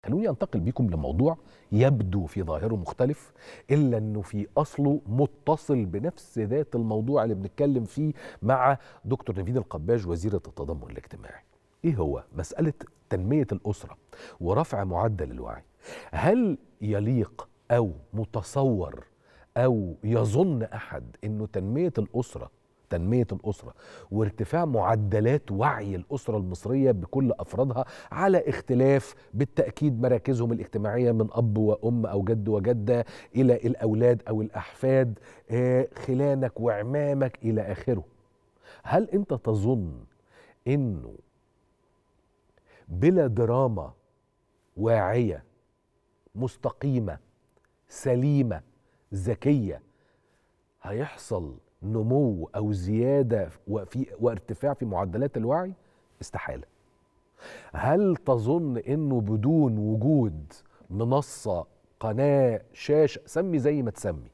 خلوني انتقل بيكم لموضوع يبدو في ظاهره مختلف الا انه في اصله متصل بنفس ذات الموضوع اللي بنتكلم فيه مع دكتور نبيل القباج وزيره التضامن الاجتماعي. ايه هو؟ مساله تنميه الاسره ورفع معدل الوعي. هل يليق او متصور او يظن احد انه تنميه الاسره تنميه الاسره وارتفاع معدلات وعي الاسره المصريه بكل افرادها على اختلاف بالتاكيد مراكزهم الاجتماعيه من اب وام او جد وجده الى الاولاد او الاحفاد آه، خلانك وعمامك الى اخره هل انت تظن انه بلا دراما واعيه مستقيمه سليمه ذكيه هيحصل نمو او زياده وفي وارتفاع في معدلات الوعي استحاله هل تظن انه بدون وجود منصه قناه شاشه سمي زي ما تسمي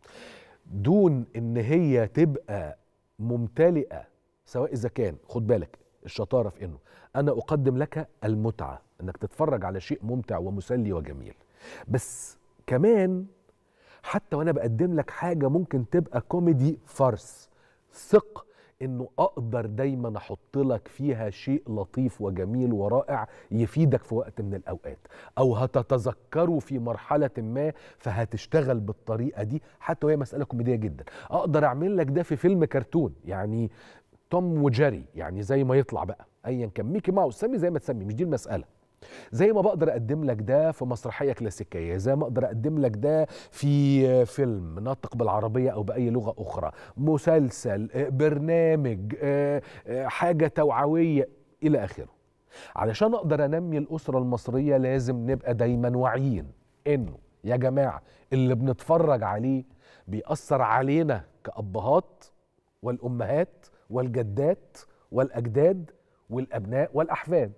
دون ان هي تبقى ممتلئه سواء اذا كان خد بالك الشطاره في انه انا اقدم لك المتعه انك تتفرج على شيء ممتع ومسلي وجميل بس كمان حتى وانا بقدم لك حاجه ممكن تبقى كوميدي فارس ثق انه اقدر دايما احط لك فيها شيء لطيف وجميل ورائع يفيدك في وقت من الاوقات او هتتذكره في مرحله ما فهتشتغل بالطريقه دي حتى وهي مساله كوميديه جدا اقدر اعمل لك ده في فيلم كرتون يعني توم وجيري يعني زي ما يطلع بقى ايا كان ميكي ماوس سمي زي ما تسمي مش دي المساله زي ما بقدر اقدم لك ده في مسرحيه كلاسيكيه زي ما اقدر اقدم لك ده في فيلم ناطق بالعربيه او باي لغه اخرى مسلسل آه، برنامج آه، آه، حاجه توعويه الى اخره علشان اقدر انمي الاسره المصريه لازم نبقى دايما واعيين انه يا جماعه اللي بنتفرج عليه بيأثر علينا كأبهات والأمهات والجدات والأجداد والأبناء والأحفاد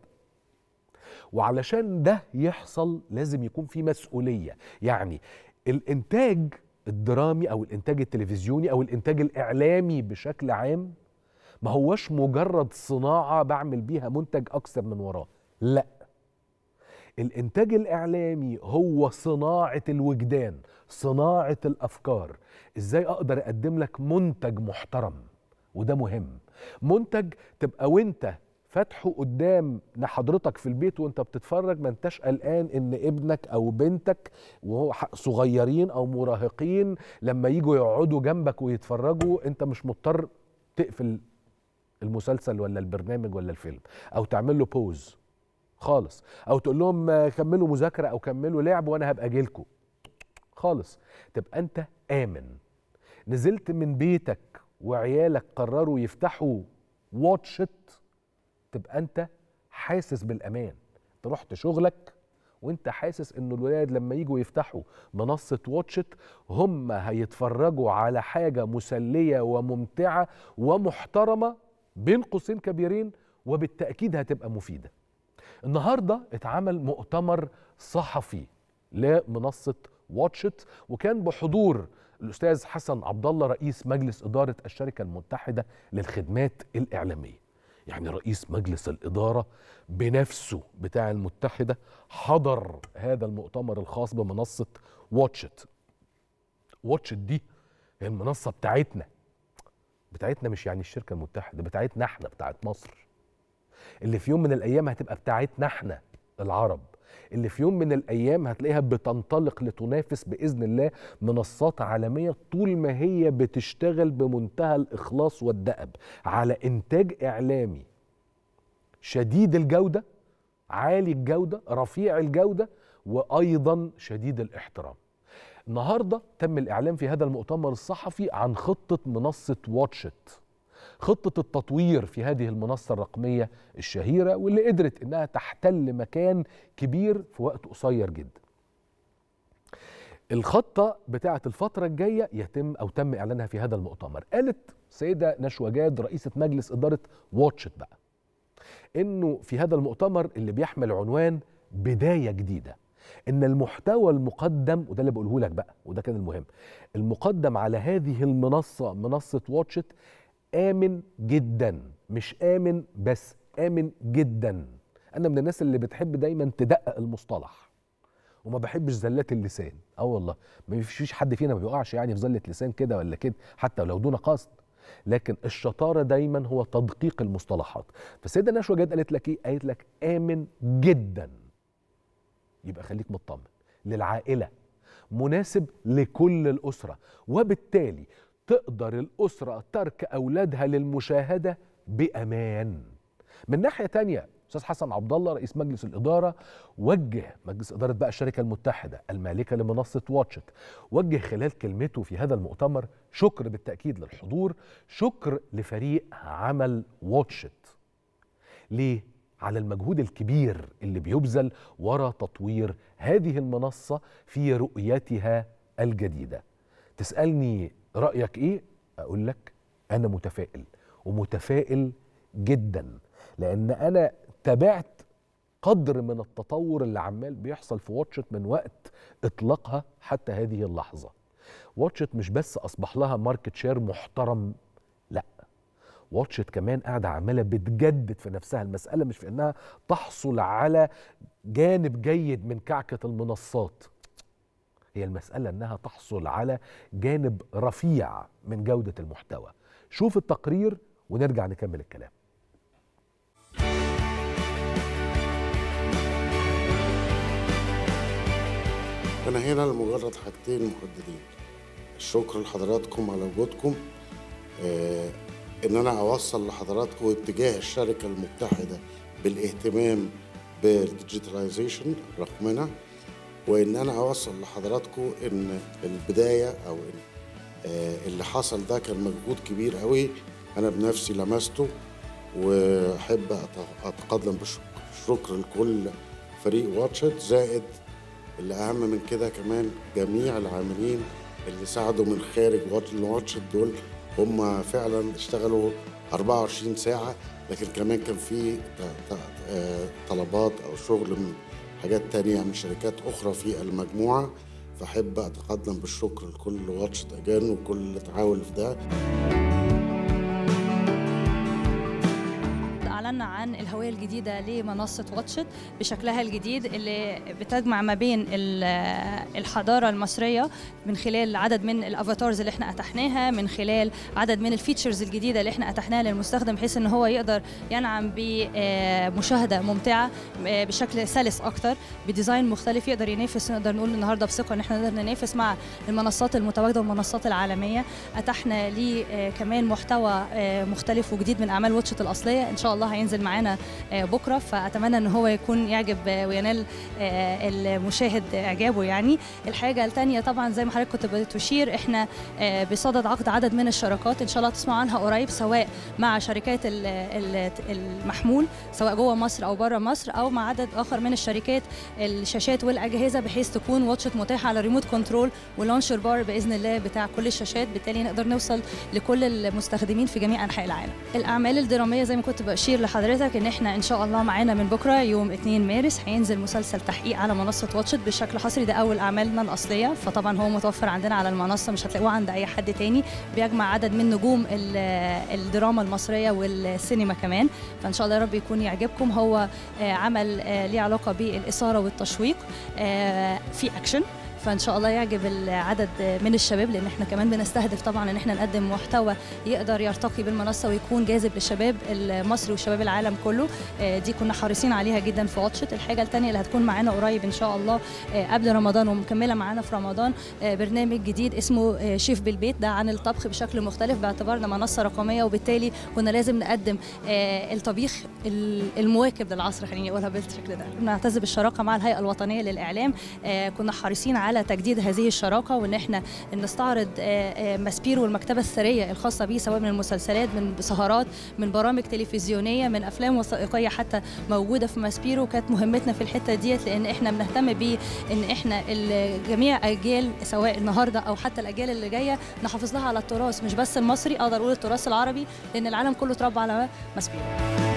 وعلشان ده يحصل لازم يكون في مسؤولية يعني الإنتاج الدرامي أو الإنتاج التلفزيوني أو الإنتاج الإعلامي بشكل عام ما هوش مجرد صناعة بعمل بيها منتج أكثر من وراه لا الإنتاج الإعلامي هو صناعة الوجدان صناعة الأفكار إزاي أقدر أقدم لك منتج محترم وده مهم منتج تبقى وانت فاتحه قدام حضرتك في البيت وانت بتتفرج ما انتش قلقان ان ابنك او بنتك وهو ح- صغيرين او مراهقين لما يجوا يقعدوا جنبك ويتفرجوا انت مش مضطر تقفل المسلسل ولا البرنامج ولا الفيلم او تعمل له بوز خالص او تقول لهم آه، كملوا مذاكره او كملوا لعب وانا هبقى اجيلكم خالص تبقى انت امن نزلت من بيتك وعيالك قرروا يفتحوا واتش تبقى انت حاسس بالامان انت رحت شغلك وانت حاسس ان الولاد لما يجوا يفتحوا منصه واتشت هم هيتفرجوا على حاجه مسليه وممتعه ومحترمه بين قوسين كبيرين وبالتاكيد هتبقى مفيده النهارده اتعمل مؤتمر صحفي لمنصه واتشت وكان بحضور الاستاذ حسن عبد الله رئيس مجلس اداره الشركه المتحده للخدمات الاعلاميه يعني رئيس مجلس الاداره بنفسه بتاع المتحده حضر هذا المؤتمر الخاص بمنصه واتشت واتشت دي هي المنصه بتاعتنا بتاعتنا مش يعني الشركه المتحده بتاعتنا احنا بتاعت مصر اللي في يوم من الايام هتبقى بتاعتنا احنا العرب اللي في يوم من الايام هتلاقيها بتنطلق لتنافس باذن الله منصات عالميه طول ما هي بتشتغل بمنتهى الاخلاص والدأب على انتاج اعلامي شديد الجوده عالي الجوده رفيع الجوده وايضا شديد الاحترام النهارده تم الاعلان في هذا المؤتمر الصحفي عن خطه منصه واتشت خطة التطوير في هذه المنصة الرقمية الشهيرة واللي قدرت إنها تحتل مكان كبير في وقت قصير جدا الخطة بتاعة الفترة الجاية يتم أو تم إعلانها في هذا المؤتمر قالت سيدة نشوى جاد رئيسة مجلس إدارة واتشت بقى إنه في هذا المؤتمر اللي بيحمل عنوان بداية جديدة ان المحتوى المقدم وده اللي بقوله لك بقى وده كان المهم المقدم على هذه المنصه منصه واتشت امن جدا مش امن بس امن جدا انا من الناس اللي بتحب دايما تدقق المصطلح وما بحبش زلات اللسان اه والله ما فيش حد فينا ما بيقعش يعني في زله لسان كده ولا كده حتى لو دون قصد لكن الشطاره دايما هو تدقيق المصطلحات فالسيده نشوى جت قالت لك ايه قالت لك امن جدا يبقى خليك مطمن للعائله مناسب لكل الاسره وبالتالي تقدر الاسره ترك اولادها للمشاهده بامان من ناحيه تانية استاذ حسن عبد الله رئيس مجلس الاداره وجه مجلس اداره بقى الشركه المتحده المالكه لمنصه واتشت وجه خلال كلمته في هذا المؤتمر شكر بالتاكيد للحضور شكر لفريق عمل واتشت ليه على المجهود الكبير اللي بيبذل وراء تطوير هذه المنصه في رؤيتها الجديده تسالني رايك ايه اقول لك انا متفائل ومتفائل جدا لان انا تابعت قدر من التطور اللي عمال بيحصل في واتشت من وقت اطلاقها حتى هذه اللحظه واتشت مش بس اصبح لها ماركت شير محترم لا واتشت كمان قاعده عماله بتجدد في نفسها المساله مش في انها تحصل على جانب جيد من كعكه المنصات هي المساله انها تحصل على جانب رفيع من جوده المحتوى شوف التقرير ونرجع نكمل الكلام أنا هنا لمجرد حاجتين محددين الشكر لحضراتكم على وجودكم آه إن أنا أوصل لحضراتكم اتجاه الشركة المتحدة بالاهتمام بالديجيتاليزيشن رقمنا وإن أنا أوصل لحضراتكم إن البداية أو إن آه اللي حصل ده كان مجهود كبير قوي أنا بنفسي لمسته وأحب أتقدم بالشكر لكل فريق واتشت زائد اللي اهم من كده كمان جميع العاملين اللي ساعدوا من خارج واتش دول هم فعلا اشتغلوا 24 ساعة لكن كمان كان في طلبات أو شغل من حاجات تانية من شركات أخرى في المجموعة فأحب أتقدم بالشكر لكل واتش أجان وكل اللي تعاون في ده اعلنا عن الهويه الجديده لمنصه واتشت بشكلها الجديد اللي بتجمع ما بين الحضاره المصريه من خلال عدد من الافاتارز اللي احنا اتحناها من خلال عدد من الفيتشرز الجديده اللي احنا اتحناها للمستخدم بحيث ان هو يقدر ينعم بمشاهده ممتعه بشكل سلس اكتر بديزاين مختلف يقدر ينافس نقدر نقول النهارده بثقه ان احنا نقدر ننافس مع المنصات المتواجده والمنصات العالميه اتحنا ليه كمان محتوى مختلف وجديد من اعمال واتشت الاصليه ان شاء الله هينزل معانا بكره فاتمنى ان هو يكون يعجب وينال المشاهد اعجابه يعني الحاجه الثانيه طبعا زي ما حضرتك كنت بتشير احنا بصدد عقد عدد من الشراكات ان شاء الله تسمعوا عنها قريب سواء مع شركات المحمول سواء جوه مصر او بره مصر او مع عدد اخر من الشركات الشاشات والاجهزه بحيث تكون واتشت متاحه على ريموت كنترول ولانشر بار باذن الله بتاع كل الشاشات بالتالي نقدر نوصل لكل المستخدمين في جميع انحاء العالم الاعمال الدراميه زي ما كنت بشير لحضرتك ان احنا ان شاء الله معانا من بكره يوم 2 مارس هينزل مسلسل تحقيق على منصه واتشت بشكل حصري ده اول اعمالنا الاصليه فطبعا هو متوفر عندنا على المنصه مش هتلاقوه عند اي حد تاني بيجمع عدد من نجوم الدراما المصريه والسينما كمان فان شاء الله يا رب يكون يعجبكم هو عمل ليه علاقه بالاثاره والتشويق في اكشن فان شاء الله يعجب العدد من الشباب لان احنا كمان بنستهدف طبعا ان احنا نقدم محتوى يقدر يرتقي بالمنصه ويكون جاذب للشباب المصري وشباب العالم كله دي كنا حريصين عليها جدا في واتشت الحاجه الثانيه اللي هتكون معانا قريب ان شاء الله قبل رمضان ومكمله معانا في رمضان برنامج جديد اسمه شيف بالبيت ده عن الطبخ بشكل مختلف باعتبارنا منصه رقميه وبالتالي كنا لازم نقدم الطبيخ المواكب للعصر خليني اقولها بالشكل ده بنعتز بالشراكه مع الهيئه الوطنيه للاعلام كنا حريصين على على تجديد هذه الشراكه وان احنا نستعرض ماسبيرو والمكتبه الثريه الخاصه به سواء من المسلسلات من سهرات من برامج تلفزيونيه من افلام وثائقيه حتى موجوده في ماسبيرو كانت مهمتنا في الحته ديت لان احنا بنهتم بيه ان احنا جميع اجيال سواء النهارده او حتى الاجيال اللي جايه نحافظ لها على التراث مش بس المصري اقدر اقول التراث العربي لان العالم كله اتربى على ماسبيرو